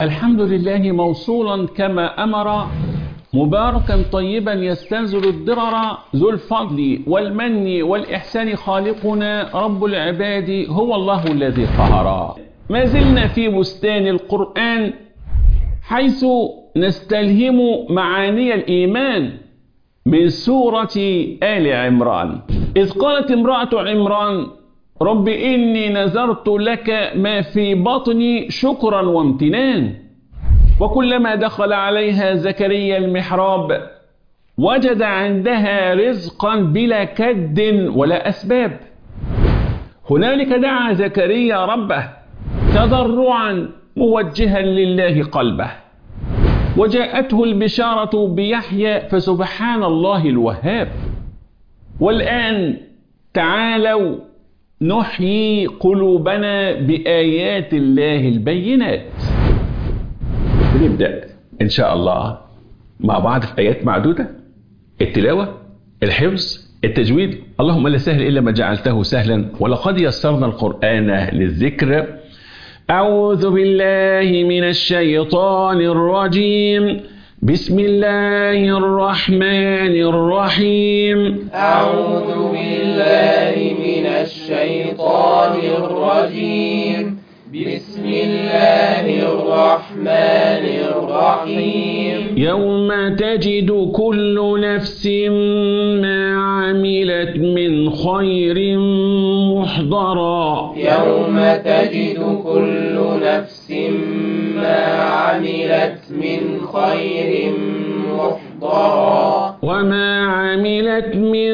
الحمد لله موصولا كما أمر مباركا طيبا يستنزل الضرر ذو الفضل والمن والإحسان خالقنا رب العباد هو الله الذي قهر ما زلنا في بستان القرآن حيث نستلهم معاني الإيمان من سورة آل عمران إذ قالت امرأة عمران رب إني نذرت لك ما في بطني شكرا وامتنان وكلما دخل عليها زكريا المحراب وجد عندها رزقا بلا كد ولا أسباب هنالك دعا زكريا ربه تضرعا موجها لله قلبه وجاءته البشارة بيحيى فسبحان الله الوهاب والآن تعالوا نحيي قلوبنا بآيات الله البينات بنبدأ إن شاء الله مع بعض في آيات معدودة التلاوة الحفظ التجويد اللهم لا سهل إلا ما جعلته سهلا ولقد يسرنا القرآن للذكر أعوذ بالله من الشيطان الرجيم بسم الله الرحمن الرحيم أعوذ بالله من الشيطان الرجيم بسم الله الرحمن الرحيم يوم تجد كل نفس ما عملت من خير محضرا يوم تجد كل نفس ما عملت من خير محضرا وما عملت من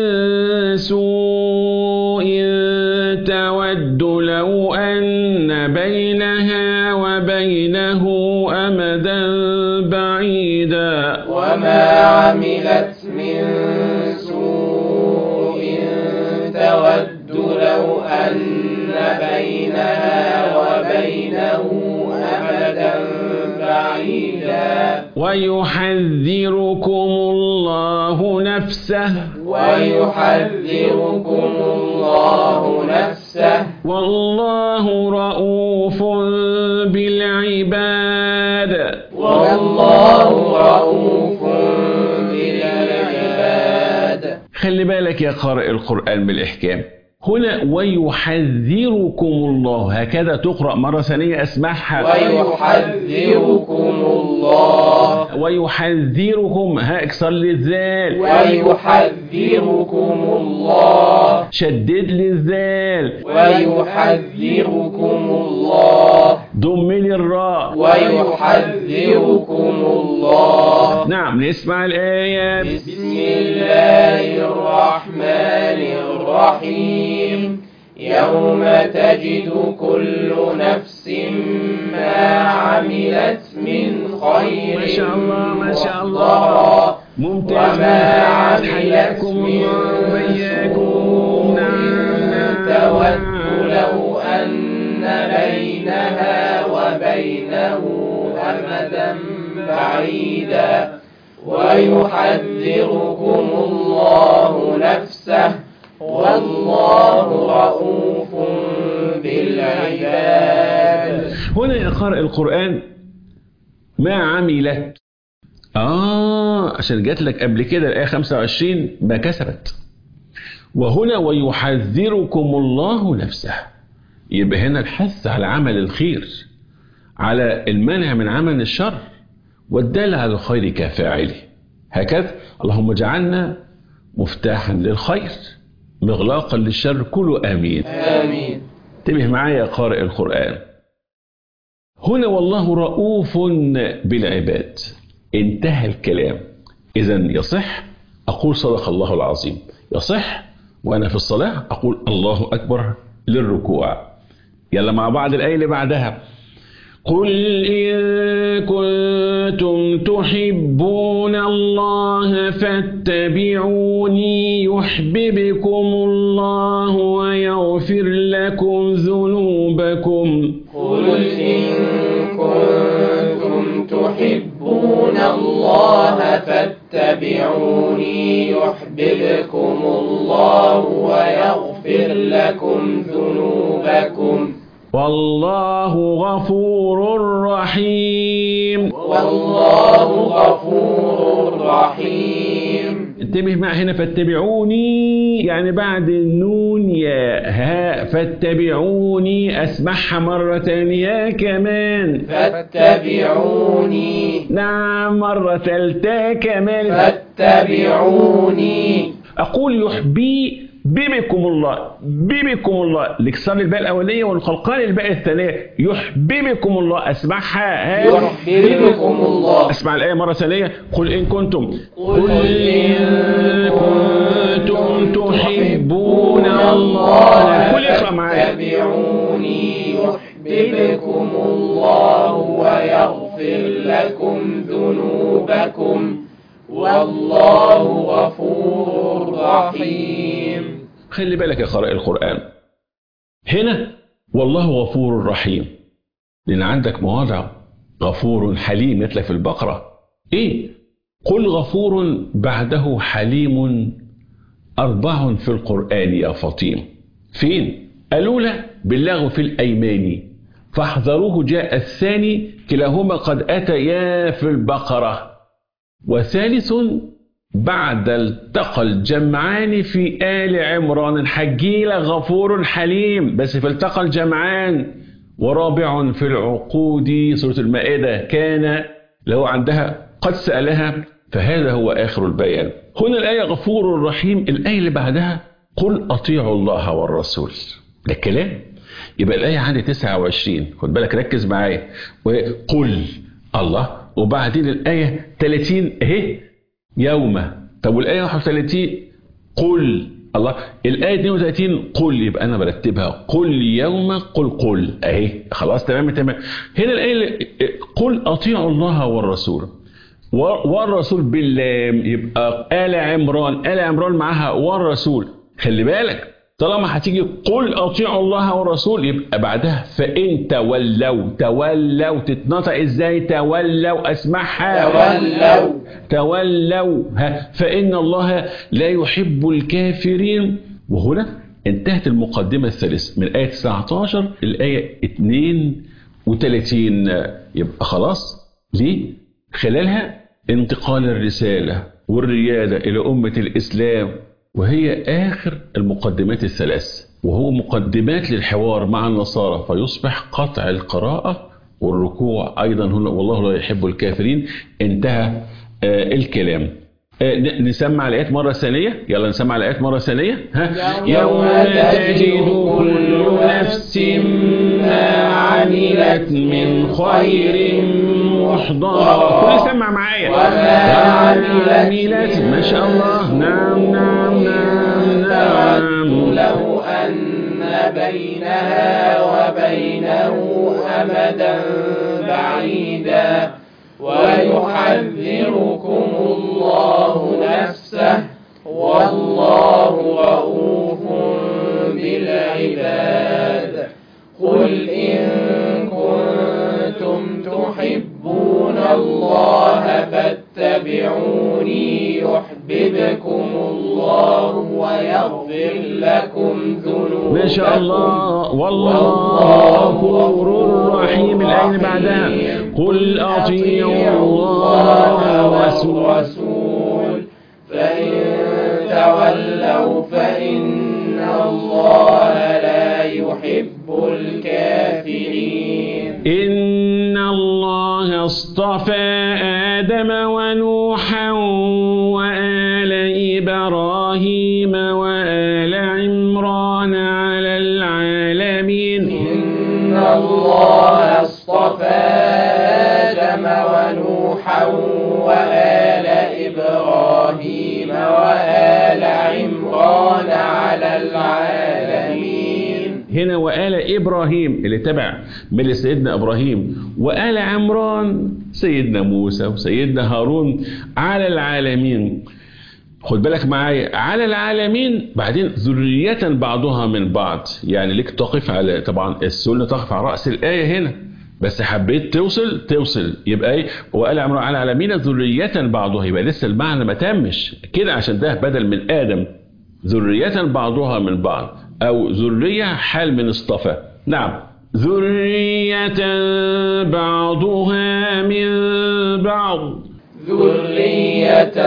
سوء تود لو أن بينها وبينه أمدا بعيدا وما عملت من سوء تود لو أن بينها وبينه أمدا بعيدا ويحذركم الله نفسه ويحذركم الله نفسه والله رؤوف بالعباد والله رؤوف بالعباد خلي بالك يا قارئ القرآن بالإحكام هنا ويحذركم الله هكذا تقرأ مرة ثانية أسمعها ويحذركم الله ويحذركم ها اكسر لي الذال ويحذركم الله شدد لي الذال ويحذركم الله ضم لي الراء ويحذركم الله نعم نسمع الآية بسم الله الرحمن الرحيم يوم تجد كل نفس ما عملت من خير ما شاء الله ما شاء الله محضرا ممتاز وما ممتاز حياكم عملت من الله وبياكم سوء نعم تود لو أن بينها وبينه أمدا بعيدا ويحذركم الله نفسه والله رؤوف بالعباد هنا يا قارئ القرآن ما عملت آه عشان جات لك قبل كده الآية 25 ما كسبت وهنا ويحذركم الله نفسه يبقى هنا الحث على عمل الخير على المنع من عمل الشر والدال على الخير كفاعله هكذا اللهم اجعلنا مفتاحا للخير مغلاقا للشر كله آمين آمين انتبه معايا يا قارئ القرآن هنا والله رؤوف بالعباد انتهى الكلام إذا يصح أقول صدق الله العظيم يصح وأنا في الصلاة أقول الله أكبر للركوع يلا مع بعض الآية اللي بعدها قل إن كنتم تحبون الله فاتبعوني يحببكم الله ويغفر لكم ذنوبكم قل إن كنتم تحبون الله فاتبعوني يحببكم الله ويغفر لكم ذنوبكم والله غفور رحيم والله غفور رحيم انتبه مع هنا فاتبعوني يعني بعد النون يا ها فاتبعوني اسمعها مرة تانية كمان فاتبعوني نعم مرة ثالثة كمان فاتبعوني أقول يحبي ببكم الله ببكم الله الاكسار الباء الأولية والخلقان الباء الثانية يحببكم الله أسمعها ها يحببكم الله أسمع الآية مرة ثانية قل إن كنتم قل إن كنتم تحبون الله كل اقرأ معايا فاتبعوني يحببكم الله ويغفر لكم ذنوبكم والله غفور رحيم خلي بالك يا قارئ القرآن هنا والله غفور رحيم لأن عندك مواضع غفور حليم مثل في البقرة إيه قل غفور بعده حليم أربع في القرآن يا فطيم فين الأولى باللغو في الأيمان فاحذروه جاء الثاني كلاهما قد أتيا في البقرة وثالث بعد التقى الجمعان في آل عمران حجيل غفور حليم بس في التقى الجمعان ورابع في العقود سورة المائدة كان له عندها قد سألها فهذا هو آخر البيان هنا الآية غفور رحيم الآية اللي بعدها قل أطيعوا الله والرسول ده الكلام يبقى الآية عندي 29 خد بالك ركز معايا وقل الله وبعدين الآية 30 اهي يوم طب والآية 31 قل الله الآية 32 قل يبقى أنا برتبها قل يوم قل قل أهي خلاص تمام تمام هنا الآية اللي- قل أطيعوا الله والرسول و- والرسول باللام يبقى آل عمران آل عمران معاها والرسول خلي بالك طالما هتيجي قل اطيعوا الله والرسول يبقى بعدها فان تولوا تولوا تتنطق ازاي تولوا اسمعها تولوا تولوا ها فإن الله لا يحب الكافرين وهنا انتهت المقدمة الثالثة من آية 19 الآية 32 يبقى خلاص ليه؟ خلالها انتقال الرسالة والريادة إلى أمة الإسلام وهي آخر المقدمات الثلاث وهو مقدمات للحوار مع النصارى فيصبح قطع القراءة والركوع أيضا هنا والله لا يحب الكافرين انتهى آه الكلام آه ن- نسمع الآيات مرة ثانية يلا نسمع الآيات مرة ثانية ها يوم تجد كل نفس ما عملت من خير محضرة كل سمع معايا وما عملت عملت ما شاء الله نعم نعم نعم نعم تود لو أن بينها وبينه أمدا بعيدا ويحذركم الله نفسه والله رؤوف بالعباد قل إن كنتم تحبون الله فاتبعوني يحببكم الله ويغفر لكم ذنوبكم ما شاء الله والله غفور رحيم الآية اللي بعدها قل أطيعوا الله ورسوله والرسول فإن تولوا فإن الله لا يحب الكافرين إن الله اصطفى آدم ونوحا وآل إبراهيم وآل عمران على العالمين إن الله اصطفى آدم ونوحا وآل إبراهيم وآل عمران على العالمين هنا وآل إبراهيم اللي تبع ملة سيدنا إبراهيم وآل عمران سيدنا موسى وسيدنا هارون على العالمين خد بالك معايا على العالمين بعدين ذرية بعضها من بعض يعني لك تقف على طبعا السنة تقف على رأس الآية هنا بس حبيت توصل توصل يبقى ايه وقال عمرو على العالمين ذرية بعضها يبقى لسه المعنى ما تمش كده عشان ده بدل من آدم ذرية بعضها من بعض أو ذرية حال من اصطفى نعم ذرية بعضها من بعض ذرية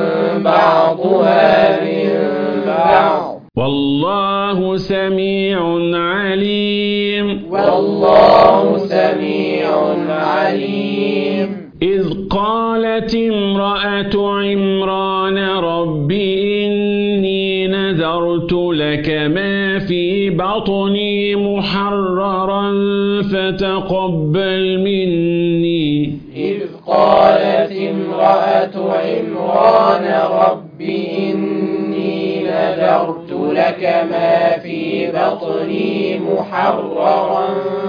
بعضها من بعض والله سميع عليم والله سميع عليم إذ قالت امرأة عمران رب إني نذرت لك ما في بطني محررا فتقبل مني إذ قالت امرأة عمران رب إني نذرت لك ما في بطني محررا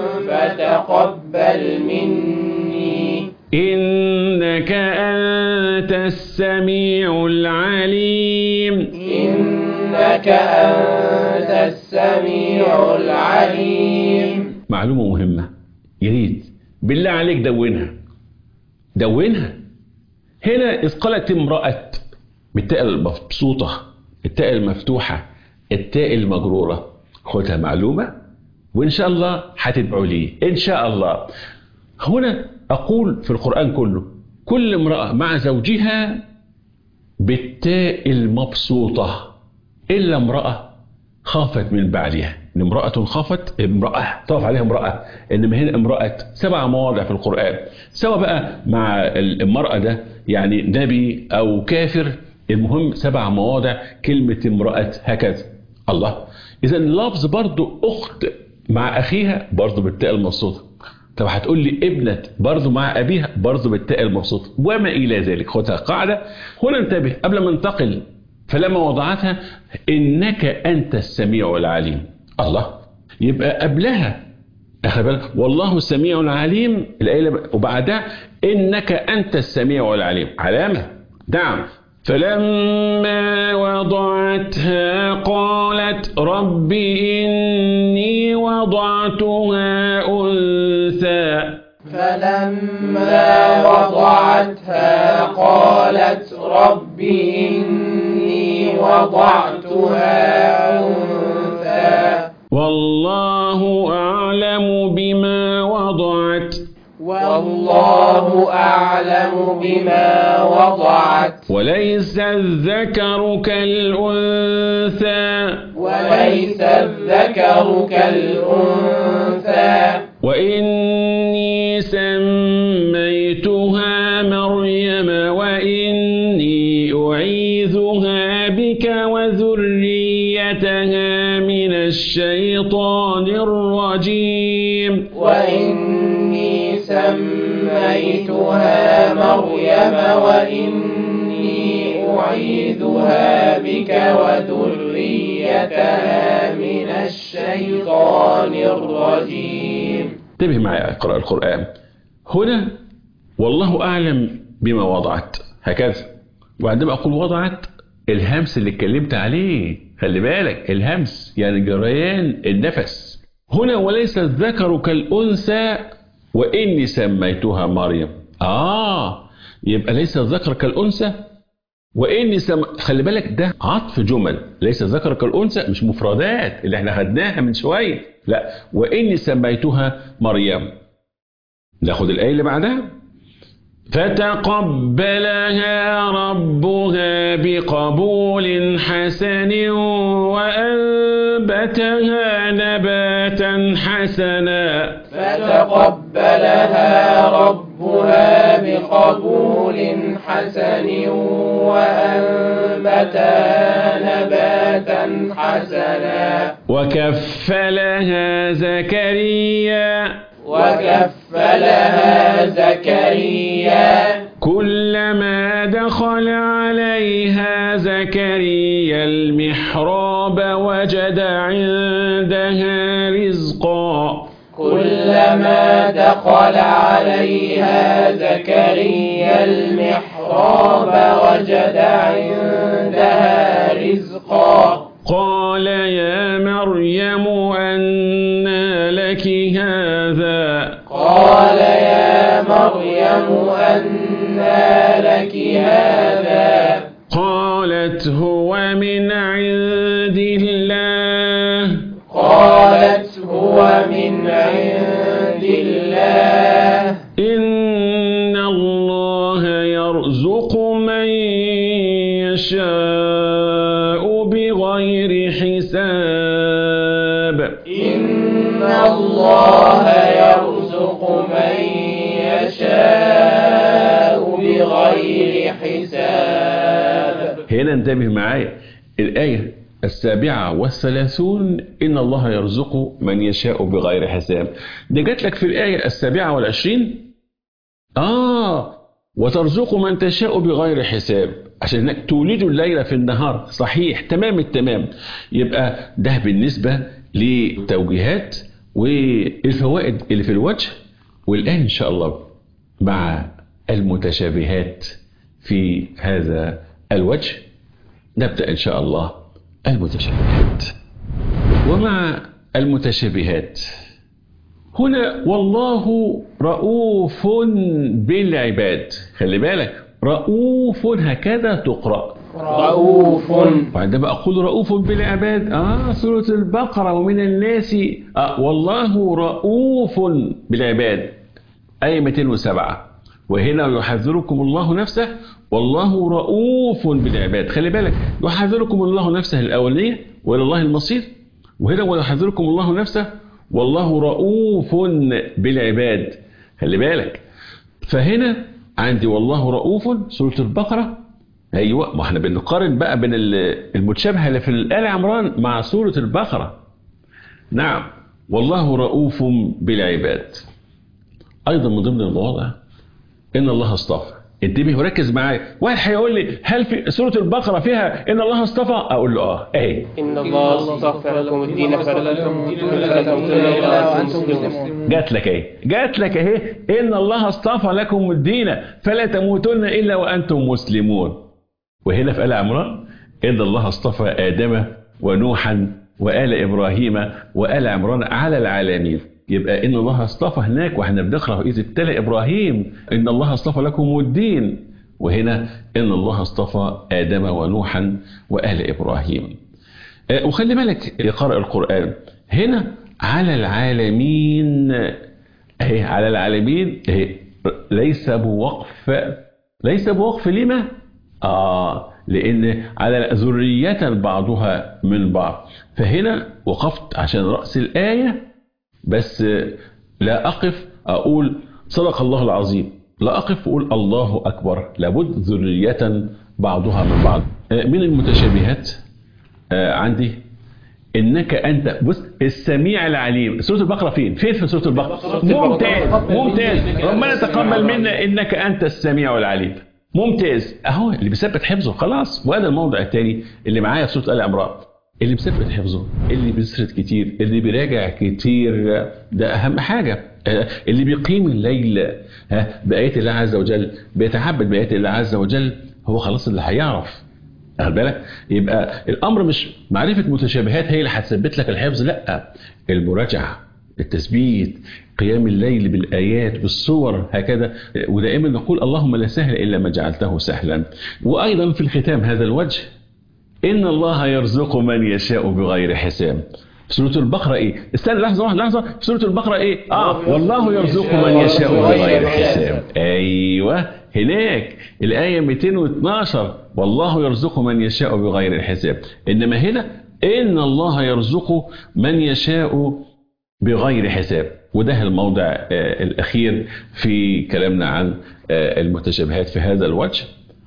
فتقبل مني إنك أنت السميع العليم إنك أنت السميع العليم معلومة مهمة يا ريت بالله عليك دونها دونها هنا إذ قالت امرأة بالتاء المبسوطة التاء المفتوحة التاء المجرورة خدها معلومة وإن شاء الله هتدعوا لي إن شاء الله هنا أقول في القرآن كله كل امرأة مع زوجها بالتاء المبسوطة إلا امرأة خافت من بعدها إن امرأة خافت امرأة طاف عليها امرأة إنما هنا امرأة سبع مواضع في القرآن سواء بقى مع المرأة ده يعني نبي أو كافر المهم سبع مواضع كلمة امرأة هكذا الله إذا اللفظ برضو أخت مع أخيها برضو بالتاء المبسوطة طب هتقول لي ابنة برضو مع أبيها برضو بالتاء المبسوطة وما إلى ذلك خدها قاعدة هنا انتبه قبل ما ننتقل فلما وضعتها إنك أنت السميع العليم الله يبقى قبلها أخذ بالك والله السميع العليم الآية وبعدها إنك أنت السميع العليم علامة نعم فلما وضعتها قالت رب إني وضعتها أنثى فلما وضعتها قالت رب إني وضعتها أنثى والله أعلم بما وضعت والله أعلم بما وضعت وليس الذكر كالأنثى وليس الذكر كالأنثى وإني سميتها مريم وإني أعيذها بك وذريتها من الشيطان الرجيم وإني سميتها مريم وإني أعيذها بك وذريتها من الشيطان الرجيم انتبه معي اقرأ القرآن هنا والله أعلم بما وضعت هكذا وعندما أقول وضعت الهمس اللي اتكلمت عليه خلي بالك الهمس يعني جريان النفس هنا وليس الذكر كالأنثى وإني سميتها مريم آه يبقى ليس الذكر كالأنثى وإني سم... خلي بالك ده عطف جمل ليس الذكر كالأنثى مش مفردات اللي احنا خدناها من شوية لا وإني سميتها مريم ناخد الآية اللي بعدها فتقبلها ربها بقبول حسن وأنبتها نباتا حسنا فتقبلها ربها بقبول حسن وأنبتها نباتا حسنا وكفلها زكريا وكفلها زكريا كلما دخل عليها زكريا المحراب وجد عندها رزقا كلما دخل عليها زكريا المحراب وجد عندها رزقا قال يا مريم أنى لك هذا قال يا مريم أنى لك هذا قالت هو من عند الله قالت هو من عند إن الله يرزق من يشاء بغير حساب هنا انتبه معايا الآية السابعة والثلاثون إن الله يرزق من يشاء بغير حساب دي جات لك في الآية السابعة والعشرين آه وترزق من تشاء بغير حساب عشان انك تولد الليل في النهار صحيح تمام التمام يبقى ده بالنسبة للتوجيهات والفوائد اللي في الوجه والآن إن شاء الله مع المتشابهات في هذا الوجه نبدأ إن شاء الله المتشابهات ومع المتشابهات هنا والله رؤوف بالعباد خلي بالك رؤوف هكذا تقرأ رؤوف وعندما أقول رؤوف بالعباد آه سورة البقرة ومن الناس آه والله رؤوف بالعباد آية 207 وهنا يحذركم الله نفسه والله رؤوف بالعباد خلي بالك يحذركم الله نفسه الأولية وإلى الله المصير وهنا ويحذركم الله نفسه والله رؤوف بالعباد خلي بالك فهنا عندي والله رؤوف سورة البقرة ايوه ما احنا بنقارن بقى بين المتشابهه اللي في ال عمران مع سوره البقره نعم والله رؤوف بالعباد ايضا من ضمن المواضع ان الله اصطفى انتبه وركز معايا واحد هيقول لي هل في سوره البقره فيها ان الله اصطفى اقول له اه اهي إن الله اصطفى لكم الدين فلا تموتن إلا وأنتم مسلمون جات لك اهي جات لك اهي ان الله اصطفى لكم الدين فلا تموتن الا وانتم مسلمون وهنا في ال عمران ان الله اصطفى ادم ونوحا وال ابراهيم وال عمران على العالمين يبقى ان الله اصطفى هناك واحنا بنقرا اذ ابتلى ابراهيم ان الله اصطفى لكم الدين وهنا ان الله اصطفى ادم ونوحا وال ابراهيم آه، وخلي بالك يا قارئ القران هنا على العالمين اهي على العالمين اهي ليس بوقف ليس بوقف لما آه لأن على ذرية بعضها من بعض فهنا وقفت عشان رأس الآية بس لا أقف أقول صدق الله العظيم لا أقف أقول الله أكبر لابد ذرية بعضها من بعض آه، من المتشابهات آه، عندي انك انت بص السميع العليم سوره البقره فين فين في سوره البقره ممتاز ممتاز ربنا تقبل منا انك انت السميع العليم ممتاز اهو اللي بيثبت حفظه خلاص وهذا الموضع الثاني اللي معايا في سوره ال عمران اللي بيثبت حفظه اللي بيسرد كتير اللي بيراجع كتير ده اهم حاجه آه، اللي بيقيم الليل ها بايات الله عز وجل بيتعبد بايات الله عز وجل هو خلاص اللي هيعرف واخد بالك يبقى الامر مش معرفه متشابهات هي اللي هتثبت لك الحفظ لا المراجعه التثبيت قيام الليل بالايات بالصور هكذا ودائما نقول اللهم لا سهل الا ما جعلته سهلا وايضا في الختام هذا الوجه ان الله يرزق من يشاء بغير حساب في سورة البقرة ايه؟ استنى لحظة واحدة لحظة في سورة البقرة ايه؟ اه والله يرزق من يشاء بغير حساب ايوه هناك الآية 212 والله يرزق من يشاء بغير حساب إنما هنا إن الله يرزق من يشاء بغير حساب وده الموضع آه، الأخير في كلامنا عن آه، المتشابهات في هذا الوجه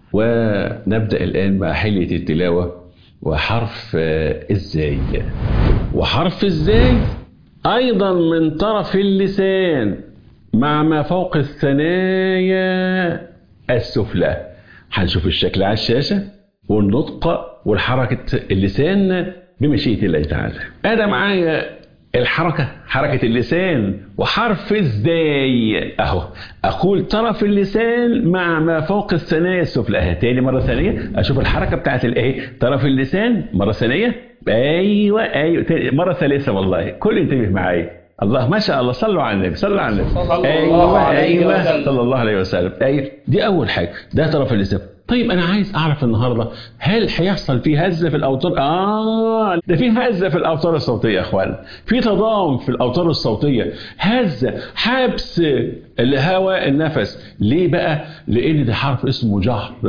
ونبدأ الآن مع حلية التلاوة وحرف آه، الزاي وحرف الزاي أيضا من طرف اللسان مع ما فوق الثنايا السفلى هنشوف الشكل على الشاشة والنطق والحركة اللسان بمشيئة الله تعالى أنا معايا الحركة حركة اللسان وحرف الزاي أهو أقول طرف اللسان مع ما فوق الثنايا السفلى أهي تاني مرة ثانية أشوف الحركة بتاعت الإيه طرف اللسان مرة ثانية أيوة أيوة تاني مرة ثالثة والله كل انتبه معايا الله ما شاء الله صلوا على النبي صلوا على النبي صلى الله ايوه عليه ايوه وسلم. صلى الله عليه وسلم ايوه دي اول حاجه ده طرف اللسان طيب انا عايز اعرف النهارده هل هيحصل في هزه في الاوتار اه ده في هزه في الاوتار الصوتيه يا اخوان في تضام في الاوتار الصوتيه هزه حبس الهواء النفس ليه بقى لان ده حرف اسمه جهر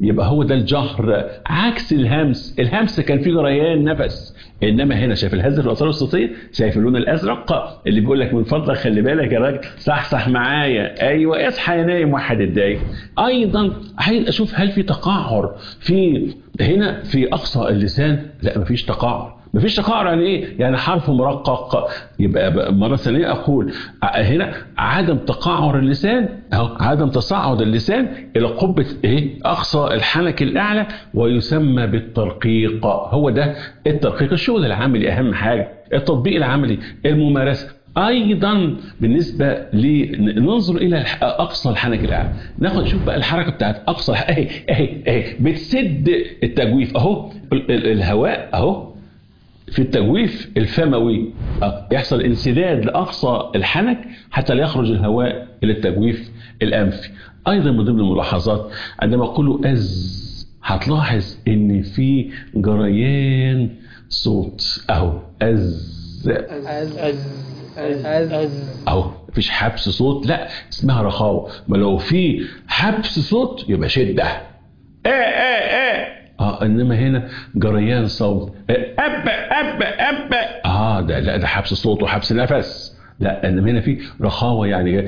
يبقى هو ده الجهر عكس الهمس الهمس كان فيه جريان نفس انما هنا شايف الهزه في الاثار الصوتيه شايف اللون الازرق اللي بيقول لك من فضلك خلي بالك يا راجل صحصح معايا ايوه اصحى يا نايم واحد الدقايق ايضا عايز اشوف هل في تقعر في هنا في اقصى اللسان لا مفيش تقعر مفيش تقعر يعني ايه؟ يعني حرف مرقق يبقى مره ثانيه اقول هنا عدم تقعر اللسان اهو عدم تصاعد اللسان الى قبه ايه؟ اقصى الحنك الاعلى ويسمى بالترقيق هو ده الترقيق الشغل العملي اهم حاجه التطبيق العملي الممارسه ايضا بالنسبه لننظر الى اقصى الحنك الاعلى ناخد نشوف بقى الحركه بتاعت اقصى اهي اهي اهي بتسد التجويف اهو الهواء اهو في التجويف الفموي يحصل انسداد لاقصى الحنك حتى لا يخرج الهواء الى التجويف الانفي ايضا من ضمن الملاحظات عندما اقول از هتلاحظ ان في جريان صوت اهو از أز أز أز أز اهو مفيش حبس صوت لا اسمها رخاوه ما لو في حبس صوت يبقى شده ايه ايه ايه اه انما هنا جريان صوت اب اب اب اه ده لا ده حبس صوت وحبس نفس لا انما هنا في رخاوه يعني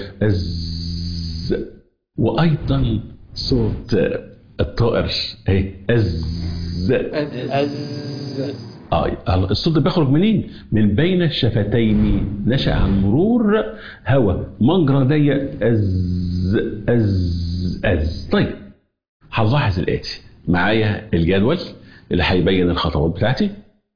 از وايضا صوت الطائر اهي از أز اه الصوت ده بيخرج منين؟ من بين الشفتين نشأ عن مرور هواء مجرى ضيق از از از طيب هنلاحظ الآتي معايا الجدول اللي هيبين الخطوات بتاعتي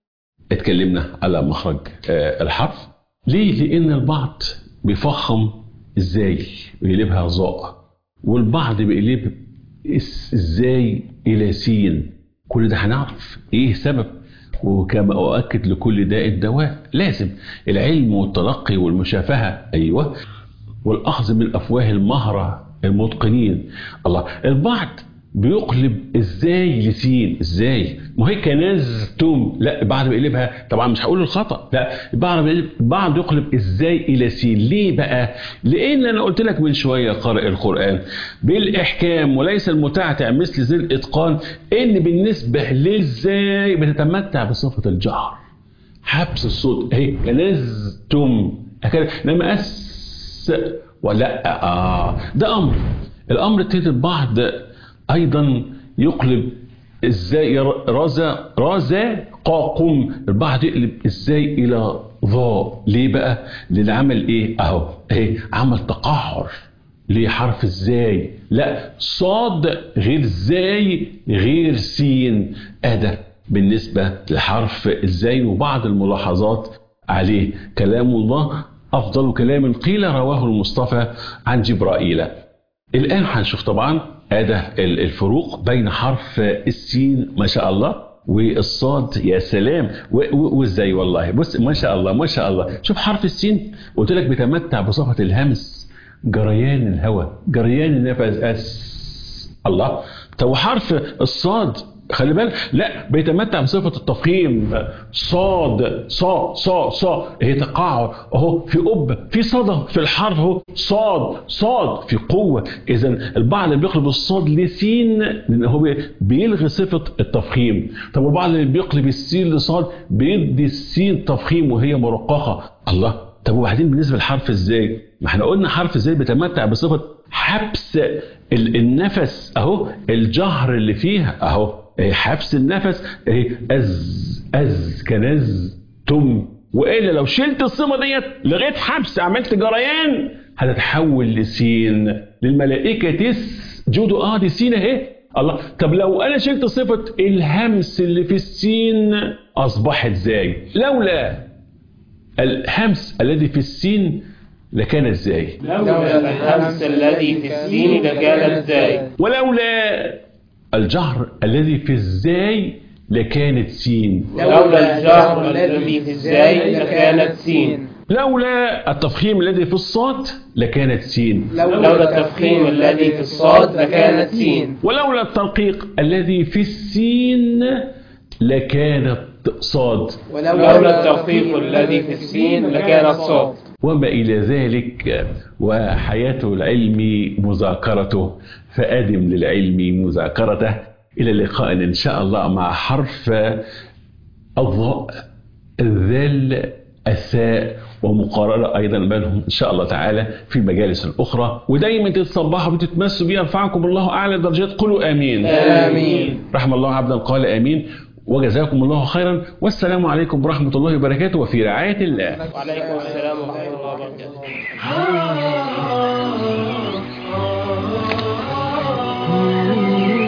اتكلمنا على مخرج آه، الحرف ليه؟ لأن البعض بيفخم ازاي ويقلبها ظاء والبعض بيقلب اس- ازاي الى سين كل ده هنعرف ايه سبب وكما اؤكد لكل داء الدواء لازم العلم والتلقي والمشافهه ايوه والاخذ من افواه المهره المتقنين الله البعض بيقلب ازاي لسين ازاي ما هي كنزتم لا بعض بيقلبها طبعا مش هقول الخطا لا بعض بيقلب بعض يقلب ازاي الى سين ليه بقى لان انا قلت لك من شويه قارئ القران بالاحكام وليس المتعتع مثل ذي الاتقان ان بالنسبه للزاي بتتمتع بصفه الجهر حبس الصوت اهي كنزتم هكذا انما اس ولا اه ده امر الامر التاني البعض ايضا يقلب ازاي رازا رازا قاقم البعض يقلب ازاي الى ظا ليه بقى لان عمل ايه اهو اهي عمل تقهر ليه حرف ازاي لا صاد غير زاي غير سين ادى بالنسبه لحرف ازاي وبعض الملاحظات عليه كلام الله افضل كلام قيل رواه المصطفى عن جبرائيل الان هنشوف طبعا ادى الفروق بين حرف السين ما شاء الله والصاد يا سلام و- و- وازاي والله بص ما شاء الله ما شاء الله شوف حرف السين قلت لك بيتمتع بصفه الهمس جريان الهواء جريان النفس أس الله طب وحرف الصاد خلي بالك لا بيتمتع بصفه التفخيم صاد صا صا صا هي تقاعد اهو في قبه في صدى في الحرف اهو صاد صاد في قوه اذا البعض اللي بيقلب الصاد لسين لان هو بي- بيلغي صفه التفخيم طب والبعض اللي بيقلب السين لصاد بيدي السين تفخيم وهي مرققه الله طب وبعدين بالنسبه لحرف ازاي ما احنا قلنا حرف ازاي بيتمتع بصفه حبس ال- النفس اهو الجهر اللي فيها اهو إيه حبس النفس ايه از از كنز تم والا لو شلت الصمه ديت لغيت حبس عملت جريان هتتحول لسين للملائكه تسجدوا اه دي سين اهي الله طب لو انا شلت صفه الهمس اللي في السين اصبحت زاي لولا الهمس الذي في السين لكان ازاي لولا الهمس الذي في السين لكان ازاي ولولا الجهر الذي في الزاي لكانت سين لولا الجهر الذي في الزاي لكانت سين لولا التفخيم الذي في الصاد لكانت سين لولا التفخيم الذي في الصاد لكانت سين ولولا الترقيق الذي في السين لكانت صاد لولا الترقيق الذي في السين لكانت صاد وما إلى ذلك وحياة العلم مذاكرته فأدم للعلم مذاكرته إلى لقاء إن شاء الله مع حرف الضاء الذال الثاء ومقارنة أيضا بينهم إن شاء الله تعالى في مجالس أخرى ودايما تتصبحوا وتتمسوا بها يرفعكم الله أعلى الدرجات قولوا آمين آمين رحم الله عبدا قال آمين وجزاكم الله خيرا والسلام عليكم ورحمة الله وبركاته وفي رعاية الله وعليكم السلام ورحمة الله وبركاته Ah